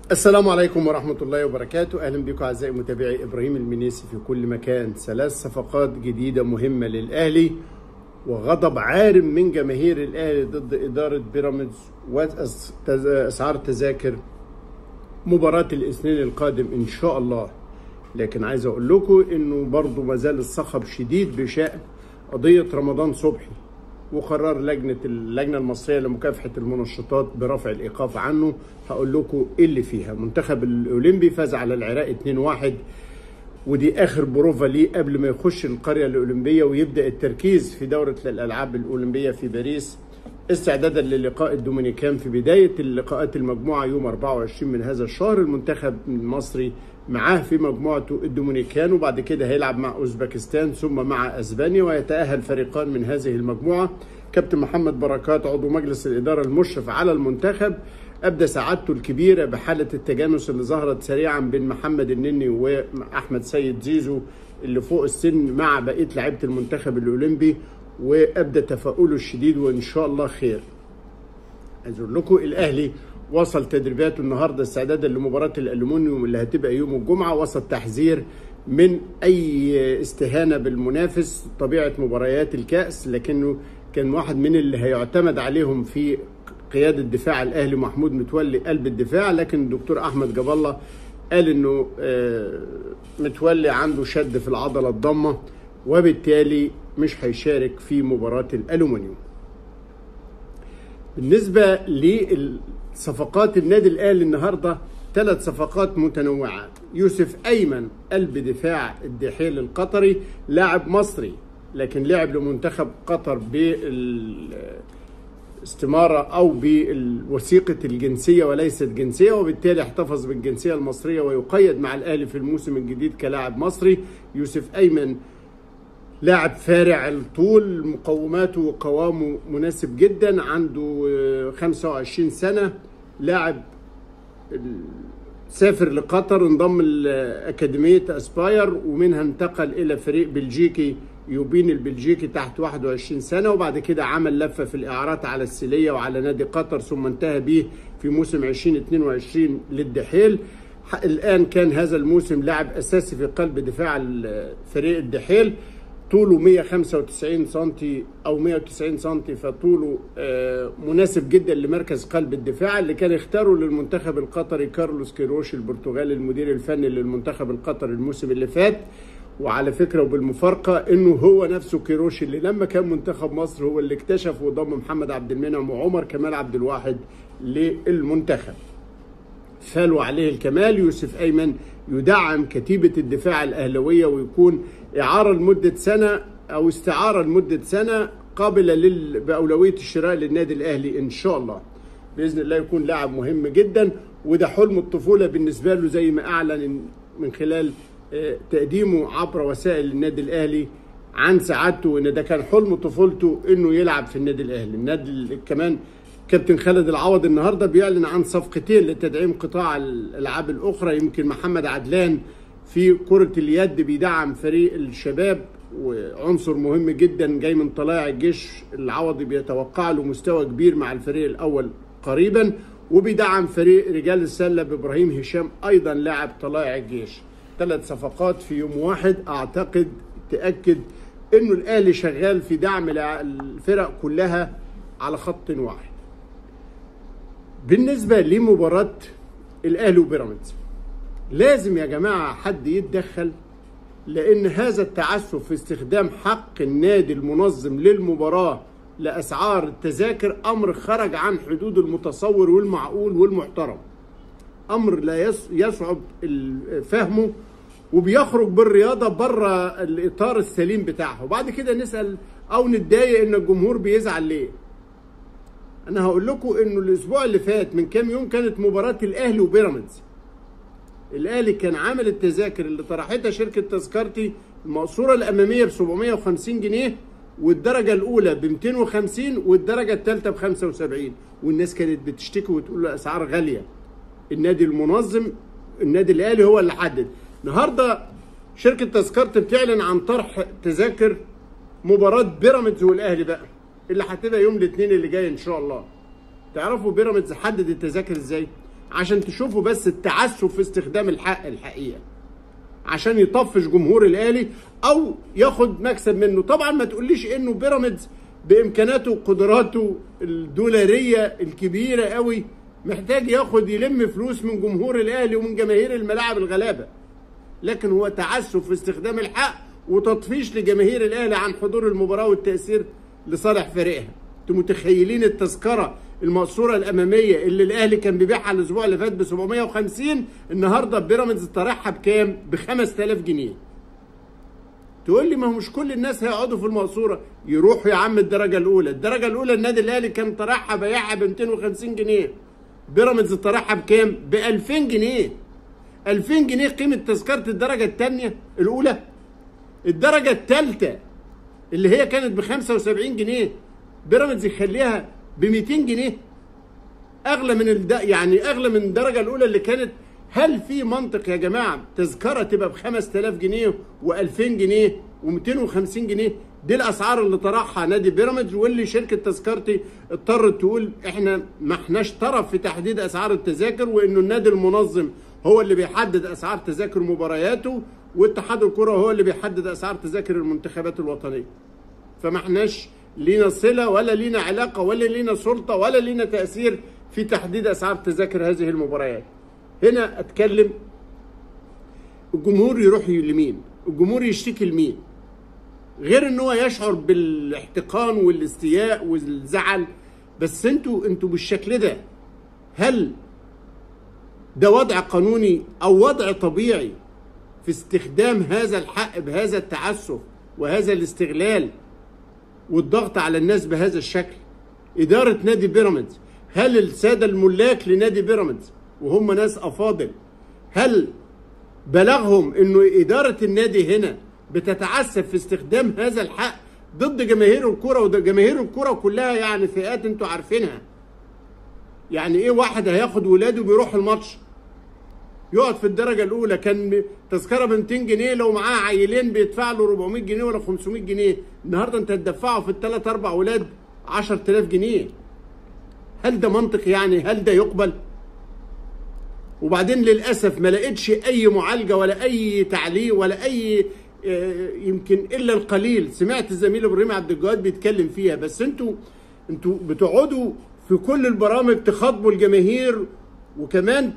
السلام عليكم ورحمة الله وبركاته أهلا بكم أعزائي متابعي إبراهيم المنيسي في كل مكان ثلاث صفقات جديدة مهمة للأهلي وغضب عارم من جماهير الأهلي ضد إدارة بيراميدز وأسعار تذاكر مباراة الاثنين القادم إن شاء الله لكن عايز أقول لكم إنه برضو ما زال الصخب شديد بشأن قضية رمضان صبحي وقرار لجنه اللجنه المصريه لمكافحه المنشطات برفع الايقاف عنه هقول لكم ايه اللي فيها المنتخب الاولمبي فاز على العراق 2-1 ودي اخر بروفا ليه قبل ما يخش القريه الاولمبيه ويبدا التركيز في دوره الالعاب الاولمبيه في باريس استعدادا للقاء الدومينيكان في بدايه اللقاءات المجموعه يوم 24 من هذا الشهر المنتخب المصري معاه في مجموعته الدومينيكان وبعد كده هيلعب مع اوزبكستان ثم مع اسبانيا ويتاهل فريقان من هذه المجموعه كابتن محمد بركات عضو مجلس الاداره المشرف على المنتخب ابدى سعادته الكبيره بحاله التجانس اللي ظهرت سريعا بين محمد النني واحمد سيد زيزو اللي فوق السن مع بقيه لعيبه المنتخب الاولمبي وابدى تفاؤله الشديد وان شاء الله خير. عايز اقول لكم الاهلي وصل تدريباته النهارده استعدادا لمباراه الالومنيوم اللي هتبقى يوم الجمعه وسط تحذير من اي استهانه بالمنافس طبيعه مباريات الكاس لكنه كان واحد من اللي هيعتمد عليهم في قياده دفاع الاهلي محمود متولي قلب الدفاع لكن الدكتور احمد جاب الله قال انه متولي عنده شد في العضله الضمه وبالتالي مش هيشارك في مباراه الالومنيوم بالنسبه لصفقات النادي الاهلي النهارده ثلاث صفقات متنوعه يوسف ايمن قلب دفاع الدحيل القطري لاعب مصري لكن لعب لمنتخب قطر بالاستماره او بوثيقه الجنسيه وليست جنسيه وبالتالي احتفظ بالجنسيه المصريه ويقيد مع الاهلي في الموسم الجديد كلاعب مصري يوسف ايمن لاعب فارع الطول مقوماته وقوامه مناسب جدا عنده 25 سنة لاعب سافر لقطر انضم لأكاديمية أسباير ومنها انتقل إلى فريق بلجيكي يوبين البلجيكي تحت 21 سنة وبعد كده عمل لفة في الإعارات على السيلية وعلى نادي قطر ثم انتهى به في موسم 2022 للدحيل الآن كان هذا الموسم لاعب أساسي في قلب دفاع فريق الدحيل طوله 195 سم او 190 سم فطوله مناسب جدا لمركز قلب الدفاع اللي كان اختاره للمنتخب القطري كارلوس كيروش البرتغالي المدير الفني للمنتخب القطري الموسم اللي فات وعلى فكره وبالمفارقه انه هو نفسه كيروش اللي لما كان منتخب مصر هو اللي اكتشف وضم محمد عبد المنعم وعمر كمال عبد الواحد للمنتخب. فالوا عليه الكمال يوسف ايمن يدعم كتيبه الدفاع الاهلاويه ويكون اعاره لمده سنه او استعاره لمده سنه قابله لل... باولويه الشراء للنادي الاهلي ان شاء الله. باذن الله يكون لاعب مهم جدا وده حلم الطفوله بالنسبه له زي ما اعلن من خلال تقديمه عبر وسائل النادي الاهلي عن سعادته ان ده كان حلم طفولته انه يلعب في النادي الاهلي، النادي كمان كابتن خالد العوض النهارده بيعلن عن صفقتين لتدعيم قطاع الالعاب الاخرى يمكن محمد عدلان في كرة اليد بيدعم فريق الشباب وعنصر مهم جدا جاي من طلائع الجيش العوضي بيتوقع له مستوى كبير مع الفريق الاول قريبا وبيدعم فريق رجال السله بابراهيم هشام ايضا لاعب طلائع الجيش ثلاث صفقات في يوم واحد اعتقد تاكد انه الاهلي شغال في دعم الفرق كلها على خط واحد بالنسبه لمباراه الاهلي وبيراميدز لازم يا جماعه حد يتدخل لان هذا التعسف في استخدام حق النادي المنظم للمباراه لاسعار التذاكر امر خرج عن حدود المتصور والمعقول والمحترم امر لا يصعب فهمه وبيخرج بالرياضه بره الاطار السليم بتاعها وبعد كده نسال او نتضايق ان الجمهور بيزعل ليه انا هقول لكم انه الاسبوع اللي فات من كام يوم كانت مباراه الاهلي وبيراميدز الاهلي كان عامل التذاكر اللي طرحتها شركه تذكرتي المقصوره الاماميه ب 750 جنيه والدرجه الاولى ب 250 والدرجه الثالثه ب 75 والناس كانت بتشتكي وتقول له اسعار غاليه النادي المنظم النادي الاهلي هو اللي حدد النهارده شركه تذكرتي بتعلن عن طرح تذاكر مباراه بيراميدز والاهلي بقى اللي هتبقى يوم الاثنين اللي جاي ان شاء الله تعرفوا بيراميدز حدد التذاكر ازاي عشان تشوفوا بس التعسف في استخدام الحق الحقيقه عشان يطفش جمهور الاهلي او ياخد مكسب منه طبعا ما تقوليش انه بيراميدز بامكاناته وقدراته الدولاريه الكبيره قوي محتاج ياخد يلم فلوس من جمهور الاهلي ومن جماهير الملاعب الغلابه لكن هو تعسف في استخدام الحق وتطفيش لجماهير الاهلي عن حضور المباراه والتاثير لصالح فريقها انتوا متخيلين التذكره المقصوره الاماميه اللي الاهلي كان بيبيعها الاسبوع اللي فات ب 750 النهارده بيراميدز طرحها بكام؟ ب 5000 جنيه. تقول لي ما هو مش كل الناس هيقعدوا في المقصوره يروحوا يا عم الدرجه الاولى، الدرجه الاولى النادي الاهلي كان طرحها بايعها ب 250 جنيه. بيراميدز طرحها بكام؟ ب 2000 جنيه. 2000 جنيه قيمه تذكره الدرجه الثانيه الاولى. الدرجه الثالثه اللي هي كانت ب 75 جنيه بيراميدز يخليها ب 200 جنيه اغلى من الد... يعني اغلى من الدرجه الاولى اللي كانت هل في منطق يا جماعه تذكره تبقى ب 5000 جنيه و2000 جنيه و250 جنيه دي الاسعار اللي طرحها نادي بيراميدز واللي شركه تذكرتي اضطرت تقول احنا ما احناش طرف في تحديد اسعار التذاكر وانه النادي المنظم هو اللي بيحدد اسعار تذاكر مبارياته واتحاد الكره هو اللي بيحدد اسعار تذاكر المنتخبات الوطنيه فما احناش لينا صله ولا لينا علاقه ولا لينا سلطه ولا لينا تاثير في تحديد اسعار تذاكر هذه المباريات. هنا اتكلم الجمهور يروح لمين؟ الجمهور يشتكي لمين؟ غير ان هو يشعر بالاحتقان والاستياء والزعل بس انتوا انتوا بالشكل ده هل ده وضع قانوني او وضع طبيعي في استخدام هذا الحق بهذا التعسف وهذا الاستغلال والضغط على الناس بهذا الشكل إدارة نادي بيراميدز هل السادة الملاك لنادي بيراميدز وهم ناس أفاضل هل بلغهم انه إدارة النادي هنا بتتعسف في استخدام هذا الحق ضد جماهير الكرة وجماهير الكرة كلها يعني فئات انتوا عارفينها يعني ايه واحد هياخد ولاده بيروح الماتش يقعد في الدرجه الاولى كان تذكره ب 200 جنيه لو معاه عيلين بيدفع له 400 جنيه ولا 500 جنيه النهارده انت هتدفعه في الثلاث اربع اولاد 10000 جنيه هل ده منطق يعني هل ده يقبل وبعدين للاسف ما لقيتش اي معالجه ولا اي تعليق ولا اي يمكن الا القليل سمعت الزميل ابراهيم عبد الجواد بيتكلم فيها بس انتوا انتوا بتقعدوا في كل البرامج تخاطبوا الجماهير وكمان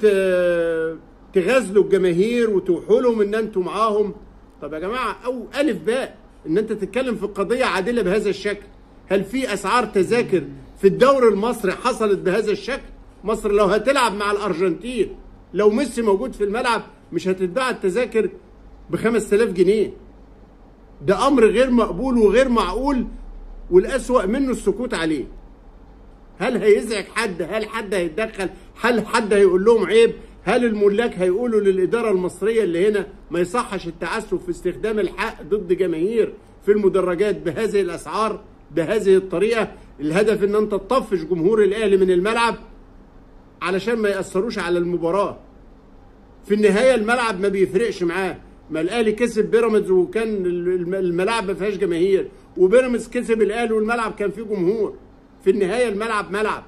تغازلوا الجماهير وتوحوا لهم ان انتوا معاهم طب يا جماعه او الف باء ان انت تتكلم في قضيه عادله بهذا الشكل هل في اسعار تذاكر في الدوري المصري حصلت بهذا الشكل مصر لو هتلعب مع الارجنتين لو ميسي موجود في الملعب مش هتتباع التذاكر ب 5000 جنيه ده امر غير مقبول وغير معقول والاسوأ منه السكوت عليه هل هيزعج حد هل حد هيتدخل هل حد هيقول لهم عيب هل الملاك هيقولوا للإدارة المصرية اللي هنا ما يصحش التعسف في استخدام الحق ضد جماهير في المدرجات بهذه الأسعار بهذه الطريقة الهدف ان انت تطفش جمهور الاهلي من الملعب علشان ما يأثروش على المباراة في النهاية الملعب ما بيفرقش معاه ما الاهلي كسب بيراميدز وكان الملاعب ما فيهاش جماهير وبيراميدز كسب الاهلي والملعب كان فيه جمهور في النهاية الملعب ملعب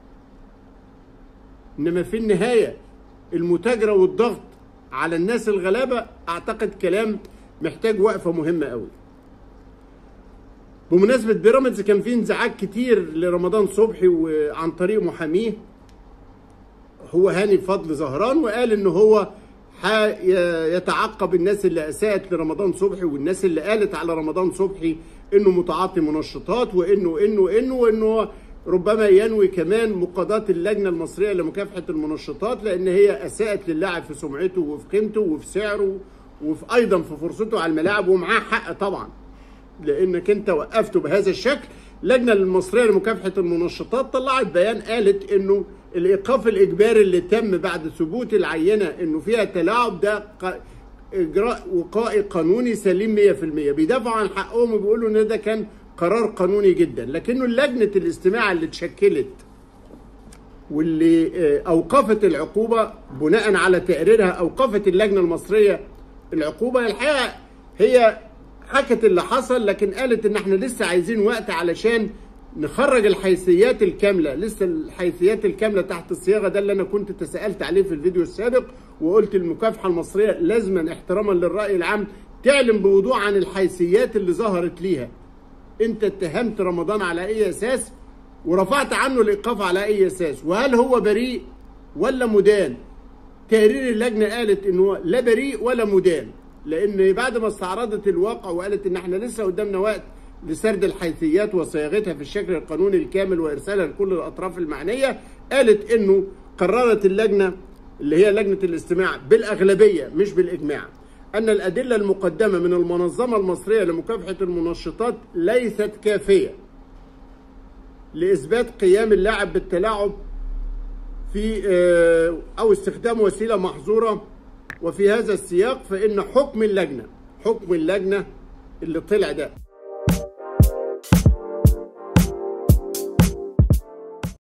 انما في النهايه المتاجره والضغط على الناس الغلابه اعتقد كلام محتاج وقفه مهمه قوي بمناسبه بيراميدز كان في انزعاج كتير لرمضان صبحي وعن طريق محاميه هو هاني فضل زهران وقال ان هو يتعقب الناس اللي اساءت لرمضان صبحي والناس اللي قالت على رمضان صبحي انه متعاطي منشطات وانه انه انه وانه ربما ينوي كمان مقاضاة اللجنة المصرية لمكافحة المنشطات لأن هي أساءت للاعب في سمعته وفي قيمته وفي سعره وفي أيضا في فرصته على الملاعب ومعاه حق طبعا لأنك أنت وقفته بهذا الشكل اللجنة المصرية لمكافحة المنشطات طلعت بيان قالت إنه الإيقاف الإجباري اللي تم بعد ثبوت العينة إنه فيها تلاعب ده إجراء وقائي قانوني سليم 100% بيدافعوا عن حقهم وبيقولوا إن ده كان قرار قانوني جدا لكنه لجنة الاستماع اللي اتشكلت واللي اوقفت العقوبة بناء على تقريرها اوقفت اللجنة المصرية العقوبة الحقيقة هي حكت اللي حصل لكن قالت ان احنا لسه عايزين وقت علشان نخرج الحيثيات الكامله لسه الحيثيات الكامله تحت الصياغه ده اللي انا كنت تساءلت عليه في الفيديو السابق وقلت المكافحه المصريه لازما احتراما للراي العام تعلن بوضوح عن الحيثيات اللي ظهرت ليها انت اتهمت رمضان على اي اساس ورفعت عنه الايقاف على اي اساس وهل هو بريء ولا مدان تقرير اللجنه قالت انه لا بريء ولا مدان لان بعد ما استعرضت الواقع وقالت ان احنا لسه قدامنا وقت لسرد الحيثيات وصياغتها في الشكل القانوني الكامل وارسالها لكل الاطراف المعنيه قالت انه قررت اللجنه اللي هي لجنه الاستماع بالاغلبيه مش بالاجماع ان الادله المقدمه من المنظمه المصريه لمكافحه المنشطات ليست كافيه لاثبات قيام اللاعب بالتلاعب في او استخدام وسيله محظوره وفي هذا السياق فان حكم اللجنه حكم اللجنه اللي طلع ده